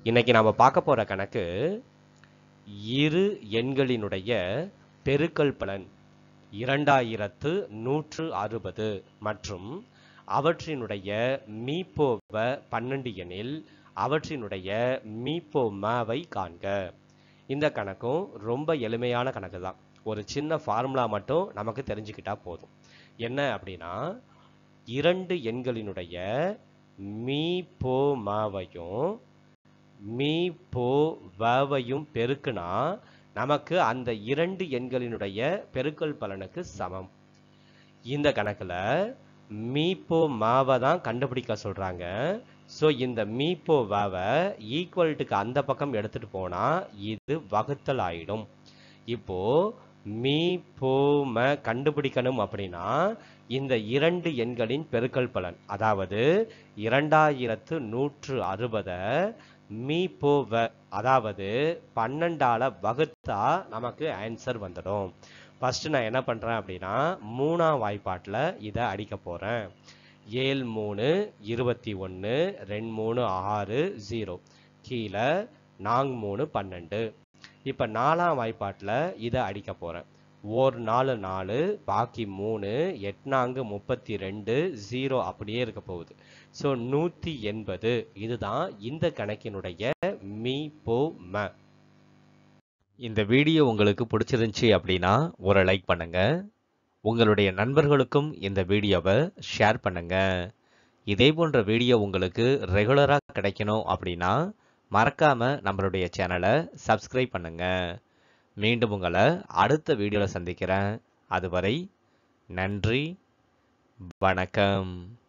இன்னைக்கு நாம பார்க்க போற கணக்கு இரு எண்களினுடைய பெருக்கல் பலன் இரண்டாயிரத்து நூற்று அறுபது மற்றும் அவற்றினுடைய மீப்போவ பன்னெண்டு எனில் அவற்றினுடைய மீப்போமவை காண்க இந்த கணக்கும் ரொம்ப எளிமையான கணக்கு தான் ஒரு சின்ன ஃபார்முலா மட்டும் நமக்கு தெரிஞ்சுக்கிட்டா போதும் என்ன அப்படின்னா இரண்டு எண்களினுடைய மீப்போமவையும் மீப்போ வவையும் பெருக்குனா நமக்கு அந்த இரண்டு எண்களினுடைய பெருக்கல் பலனுக்கு சமம் இந்த கணக்குல மீப்போ மாவை தான் கண்டுபிடிக்க சொல்றாங்க ஸோ இந்த மீப்போ வாவை ஈக்குவல்ட்டுக்கு அந்த பக்கம் எடுத்துட்டு போனா இது வகுத்தல் ஆயிடும் இப்போ மீப்போம கண்டுபிடிக்கணும் அப்படின்னா இந்த இரண்டு எண்களின் பெருக்கல் பலன் அதாவது இரண்டாயிரத்து நூற்று அறுபதை மீப்போவ அதாவது பன்னெண்டால வகுத்தா நமக்கு ஆன்சர் வந்துடும் ஃபர்ஸ்ட் நான் என்ன பண்றேன் அப்படின்னா மூணாம் வாய்ப்பாட்டில் இதை அடிக்க போறேன் ஏழு மூணு இருபத்தி ஒன்று ரெண்டு மூணு ஆறு ஜீரோ கீழே நாங் மூணு பன்னெண்டு இப்போ நாலாம் வாய்ப்பாட்டில் இதை அடிக்க போறேன் ஒரு நாலு நாலு பாக்கி மூணு எட்நான்கு முப்பத்தி ரெண்டு ஜீரோ அப்படியே இருக்க போகுது ஸோ நூற்றி எண்பது இதுதான் இந்த கணக்கினுடைய மீ போ ம இந்த வீடியோ உங்களுக்கு பிடிச்சிருந்துச்சி அப்படின்னா ஒரு லைக் பண்ணுங்க உங்களுடைய நண்பர்களுக்கும் இந்த வீடியோவை ஷேர் பண்ணுங்க இதே போன்ற வீடியோ உங்களுக்கு ரெகுலராக கிடைக்கணும் அப்படின்னா மறக்காம நம்மளுடைய சேனலை சப்ஸ்கிரைப் பண்ணுங்க மீண்டும் உங்களை அடுத்த வீடியோவில் சந்திக்கிறேன் அதுவரை நன்றி வணக்கம்